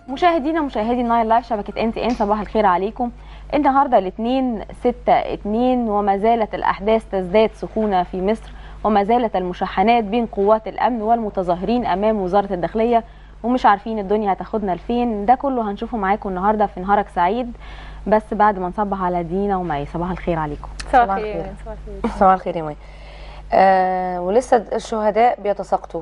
مشاهدينا مشاهدي نايل لايف شبكة ان تي ان صباح الخير عليكم النهارده الاثنين 6 2 وما زالت الاحداث تزداد سخونة في مصر وما زالت المشاحنات بين قوات الامن والمتظاهرين امام وزارة الداخلية ومش عارفين الدنيا هتاخدنا لفين ده كله هنشوفه معاكم النهارده في نهارك سعيد بس بعد ما نصبح على دينا ومي صباح الخير عليكم صباح صباح الخير الخير. صباح الخير صباح الخير يا مي آه ولسه الشهداء بيتساقطوا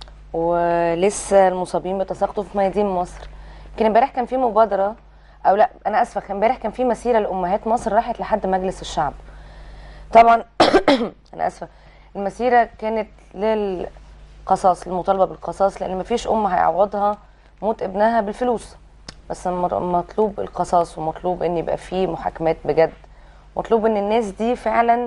ولسه المصابين بيتساقطوا في ميادين مصر يمكن امبارح كان في مبادره او لا انا اسفه كان امبارح كان في مسيره لامهات مصر راحت لحد مجلس الشعب طبعا انا اسفه المسيره كانت للقصاص المطالبه بالقصاص لان مفيش ام هيعوضها موت ابنها بالفلوس بس مر- مطلوب القصاص ومطلوب ان يبقى في محاكمات بجد مطلوب ان الناس دي فعلا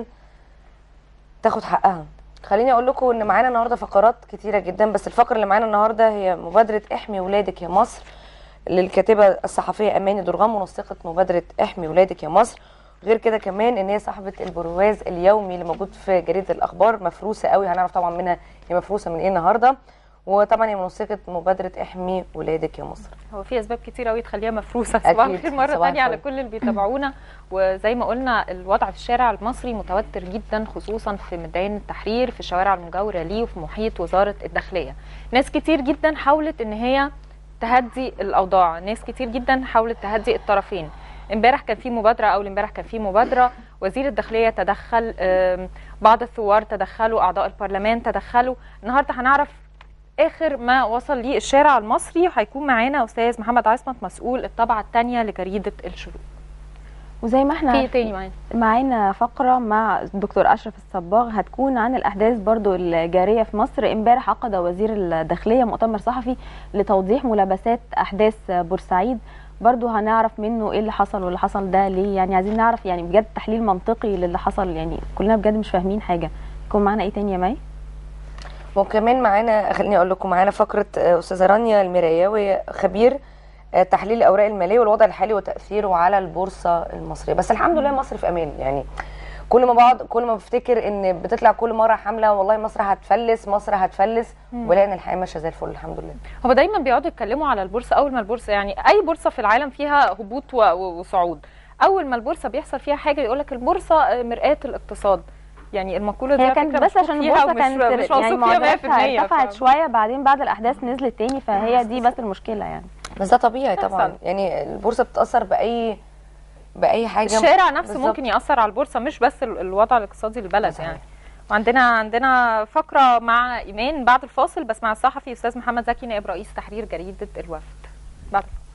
تاخد حقها خليني اقول لكم ان معانا النهارده فقرات كتيره جدا بس الفقره اللي معانا النهارده هي مبادره احمي ولادك يا مصر للكاتبه الصحفيه اماني درغام منسقه مبادره احمي ولادك يا مصر غير كده كمان ان هي صاحبه البرواز اليومي اللي موجود في جريده الاخبار مفروسه قوي هنعرف طبعا منها هي مفروسه من ايه النهارده وطبعا هي منسقه مبادره احمي ولادك يا مصر هو في اسباب كتير قوي تخليها مفروسه صباح أكيد. الخير مره صباح ثانيه على الفل. كل اللي بيتابعونا وزي ما قلنا الوضع في الشارع المصري متوتر جدا خصوصا في ميدان التحرير في الشوارع المجاوره ليه وفي محيط وزاره الداخليه ناس كتير جدا حاولت ان هي تهدي الاوضاع ناس كتير جدا حاولت تهدي الطرفين امبارح كان في مبادره اول امبارح كان في مبادره وزير الداخليه تدخل آم، بعض الثوار تدخلوا اعضاء البرلمان تدخلوا النهارده هنعرف اخر ما وصل ليه الشارع المصري وهيكون معانا استاذ محمد عصمت مسؤول الطبعه الثانيه لجريده الشروق وزي ما احنا في إيه تاني معانا معانا فقرة مع الدكتور أشرف الصباغ هتكون عن الأحداث برضو الجارية في مصر امبارح عقد وزير الداخلية مؤتمر صحفي لتوضيح ملابسات أحداث بورسعيد برضو هنعرف منه ايه اللي حصل واللي حصل ده ليه يعني عايزين نعرف يعني بجد تحليل منطقي للي حصل يعني كلنا بجد مش فاهمين حاجة يكون معانا ايه تاني يا مي وكمان معانا خليني اقول لكم معانا فقره آه، استاذه رانيا المراياوي خبير آه، تحليل الاوراق الماليه والوضع الحالي وتاثيره على البورصه المصريه بس الحمد لله مصر في امان يعني كل ما بقعد كل ما بفتكر ان بتطلع كل مره حمله والله مصر هتفلس مصر هتفلس ولقينا الحياه ماشيه زي الفل الحمد لله هو دايما بيقعدوا يتكلموا على البورصه اول ما البورصه يعني اي بورصه في العالم فيها هبوط و- و- وصعود اول ما البورصه بيحصل فيها حاجه يقول لك البورصه آه، مرآة الاقتصاد يعني المقوله دي هي على كانت فكرة بس مشكوك عشان فيها البورصة ومش- كانت مش يعني موثوق فيها معدلاتها 100% ارتفعت ف- شوية بعدين بعد الأحداث نزلت تاني فهي دي بس المشكلة يعني بس ده طبيعي طبعا بتحصل. يعني البورصه بتتاثر باي باي حاجه الشارع نفسه بالظبط. ممكن ياثر على البورصه مش بس ال- الوضع الاقتصادي للبلد صحيح. يعني وعندنا عندنا فقره مع ايمان بعد الفاصل بس مع الصحفي استاذ محمد زكي نائب رئيس تحرير جريده الوفد بعد الفاصل.